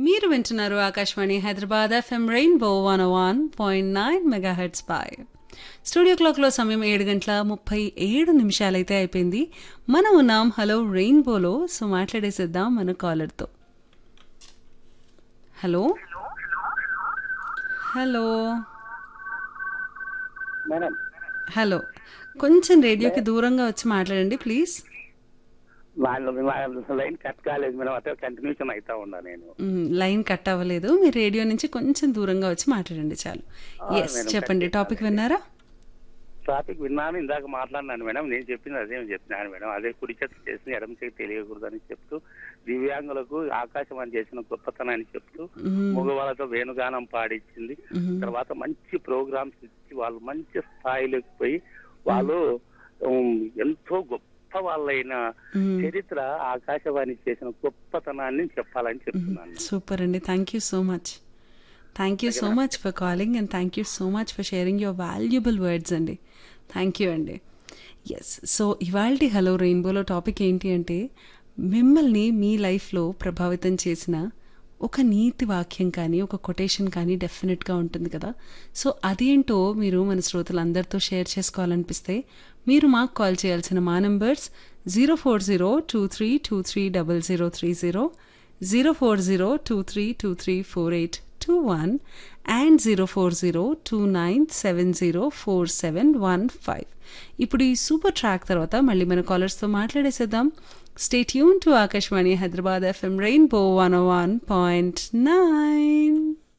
మీరు వింటున్నారు Akashvani Hyderabad FM rainbow one one point nine mega hertz పై స్టూడియో క్లాక్లో సమయం ఏడు గంటల ముప్పై ఏడు నిమిషాలైతే అయిపోయింది మనం ఉన్నాం హలో రెయిన్బోలో సో మాట్లాడేసేద్దాం మన కాలర్తో హలో హలో మేడం హలో కొంచెం రేడియోకి దూరంగా వచ్చి మాట్లాడండి ప్లీజ్ వాళ్ళు వాళ్ళ లైన్ కట్ కాలేదు మేడం అదే కంటిన్యూషన్ అవుతా ఉన్నా నేను మ్, లైన్ కట్ అవ్వలేదు మీరు రేడియో నుంచి కొంచెం దూరంగా వచ్చి మాట్లాడండి చాలు ఎస్ మేడం, చెప్పండి కట్ టాపిక్ విన్నారా టాపిక్ విన్నాను ఇందాక మాట్లాడినాను మేడం నేను చెప్పింది అదే చెప్పినాను మేడం అదే కుడి చేతి చేసి ఎడమ చేతి తెలియకూడదని చెప్తూ దివ్యాంగులకు ఆకాశవాణి చేసిన గొప్పతనాన్ని చెప్తూ మ్మ్. మగవాళ్ళతో వేణుగానం పాడించింది మ్మ్. తర్వాత మంచి ప్రోగ్రామ్స్ ఇచ్చి వాళ్ళు మంచి స్థాయిలోకి పోయి వాళ్ళు ఉమ్, ఎంతో గొప్ప వాళ్ళైన మ్మ్. చరిత్ర ఆకాశవాణి చేసిన గొప్పతనాన్ని చెప్పాలని చెప్తున్నాను సూపర్ అండి thank you so much thank you so much for calling and thank you so much for sharing your valuable words అండి థ్యాంక్ యూ అండి ఎస్ సో ఇవాళ హలో రెయిన్బోలో టాపిక్ ఏంటి అంటే మిమ్మల్ని మీ లైఫ్లో ప్రభావితం చేసిన ఒక నీతి వాక్యం కానీ ఒక కొటేషన్ కానీ డెఫినెట్గా ఉంటుంది కదా సో అదేంటో మీరు మన శ్రోతలందరితో షేర్ చేసుకోవాలనిపిస్తే మీరు మాకు కాల్ చేయాల్సిన మా numbers zero four zero two three two three double zero three zero zero four zero two three two three four eight two one and zero four zero two nine seven zero four seven one five ఇప్పుడు ఈ super track తర్వాత మళ్ళీ మన కాలర్స్తో మాట్లాడేసేద్దాం stay tune to Akashvani Hyderabad FM rainbow one one point nine